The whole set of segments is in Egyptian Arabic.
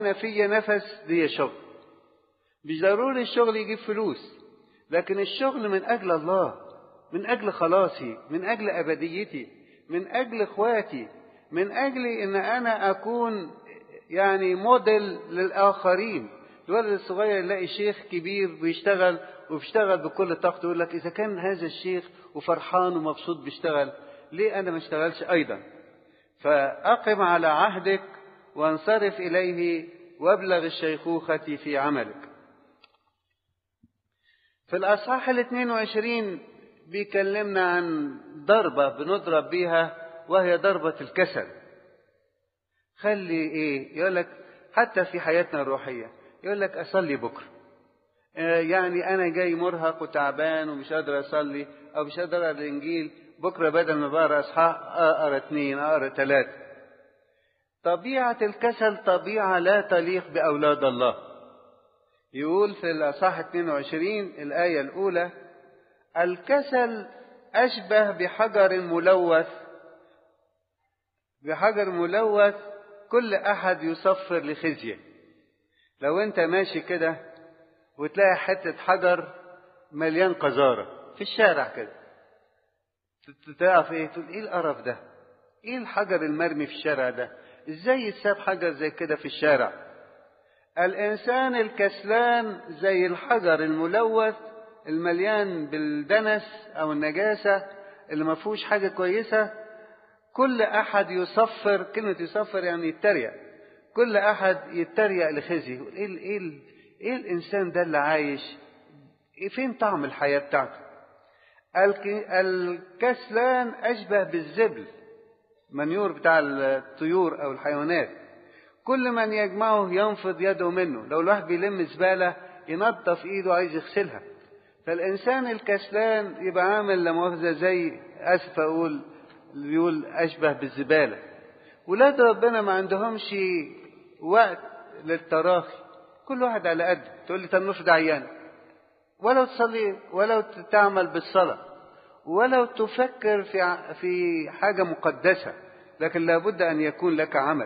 أنا في نفس دي شغل مش ضروري الشغل يجيب فلوس لكن الشغل من أجل الله من أجل خلاصي من أجل أبديتي من أجل إخواتي من أجل إن أنا أكون يعني موديل للآخرين الولد الصغير يلاقي شيخ كبير بيشتغل وبيشتغل بكل طاقته يقول لك إذا كان هذا الشيخ وفرحان ومبسوط بيشتغل ليه أنا ما اشتغلش أيضا فأقم على عهدك وانصرف إليه وابلغ الشيخوخة في عملك في الأصحاح ال 22 بيكلمنا عن ضربة بنضرب بيها وهي ضربة الكسل خلي ايه يقول لك حتى في حياتنا الروحية يقول لك أصلي بكرة آه يعني أنا جاي مرهق وتعبان ومش قادر أصلي أو مش قادر أقرأ الإنجيل بكرة بدل ما بقرأ أصحاح أقرأ اثنين أقرأ ثلاثة طبيعة الكسل طبيعة لا تليق بأولاد الله يقول في الأصحاح 22 الآية الأولى الكسل أشبه بحجر ملوث بحجر ملوث كل أحد يصفر لخزيه لو أنت ماشي كده وتلاقي حتة حجر مليان قذارة في الشارع كده تعرف ايه تقول ايه القرف ده ايه الحجر المرمي في الشارع ده ازاي يتساب حجر زي كده في الشارع الانسان الكسلان زي الحجر الملوث المليان بالدنس او النجاسة اللي ما فيهوش حاجة كويسة كل احد يصفر كلمة يصفر يعني يتريق كل احد يتريق لخزي يقول ايه ايه ايه الانسان ده اللي عايش إيه فين طعم الحياة بتاعته الكسلان أشبه بالزبل منيور بتاع الطيور أو الحيوانات كل من يجمعه ينفض يده منه لو الواحد بيلم زبالة ينظف إيده عايز يغسلها فالإنسان الكسلان يبقى عامل لمؤاخذة زي أسف أقول بيقول أشبه بالزبالة ولاد ربنا ما عندهمش وقت للتراخي كل واحد على قد تقول لي طب نفرض عيان ولو تصلي ولو تعمل بالصلاة ولو تفكر في في حاجة مقدسة لكن لابد أن يكون لك عمل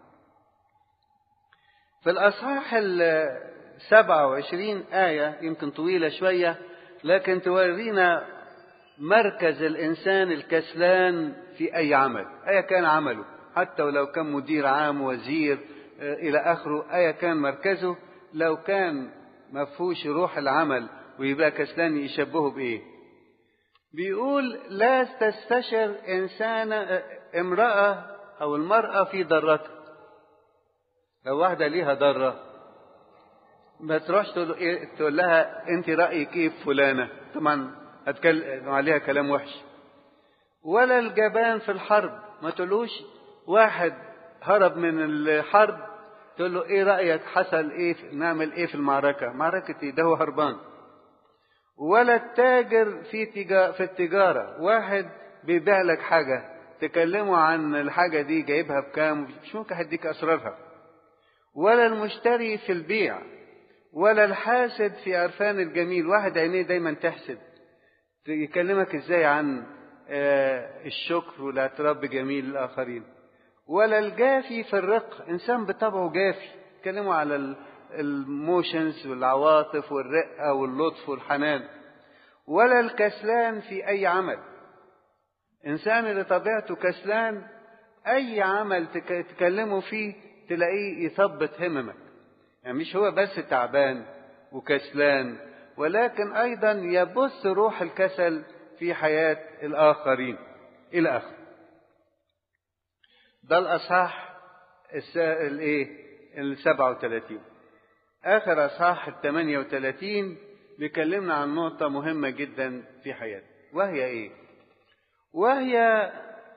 في الأصحاح السبعة وعشرين آية يمكن طويلة شوية لكن تورينا مركز الإنسان الكسلان في أي عمل أيا كان عمله حتى ولو كان مدير عام وزير إلى آخره أيا كان مركزه لو كان ما فيهوش روح العمل ويبقى كسلان يشبهه بإيه بيقول لا تستشر إنسان امرأة أو المرأة في ضرتها لو واحدة ليها ضرة ما تروحش تقول, إيه تقول لها أنت رأيك إيه في فلانة طبعا هتكلم عليها كلام وحش ولا الجبان في الحرب ما تقولوش واحد هرب من الحرب تقول له ايه رأيك حصل ايه نعمل ايه في المعركة معركة ايه ده هو هربان ولا التاجر في تجا في التجارة واحد بيبيع لك حاجة تكلمه عن الحاجة دي جايبها بكام مش ممكن هديك أسرارها ولا المشتري في البيع ولا الحاسد في عرفان الجميل واحد عينيه دايما تحسد يكلمك ازاي عن الشكر والاعتراف بجميل الآخرين ولا الجافي في الرق إنسان بطبعه جافي يتكلموا على الموشنز والعواطف والرقة واللطف والحنان ولا الكسلان في أي عمل إنسان اللي طبيعته كسلان أي عمل تكلمه فيه تلاقيه يثبط هممك يعني مش هو بس تعبان وكسلان ولكن أيضا يبث روح الكسل في حياة الآخرين إلى آخره ده الأصحاح الإيه ال 37 آخر أصحاح ال 38 بيكلمنا عن نقطة مهمة جدا في حياتنا وهي إيه؟ وهي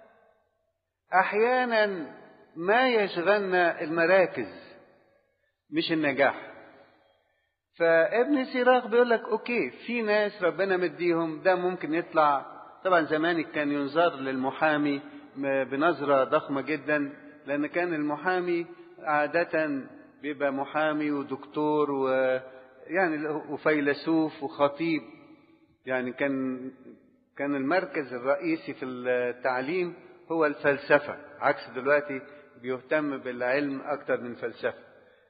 أحيانا ما يشغلنا المراكز مش النجاح فابن سيراخ بيقول لك اوكي في ناس ربنا مديهم ده ممكن يطلع طبعا زمان كان ينظر للمحامي بنظرة ضخمة جدا لأن كان المحامي عادة بيبقى محامي ودكتور ويعني وفيلسوف وخطيب يعني كان كان المركز الرئيسي في التعليم هو الفلسفة عكس دلوقتي بيهتم بالعلم أكتر من فلسفة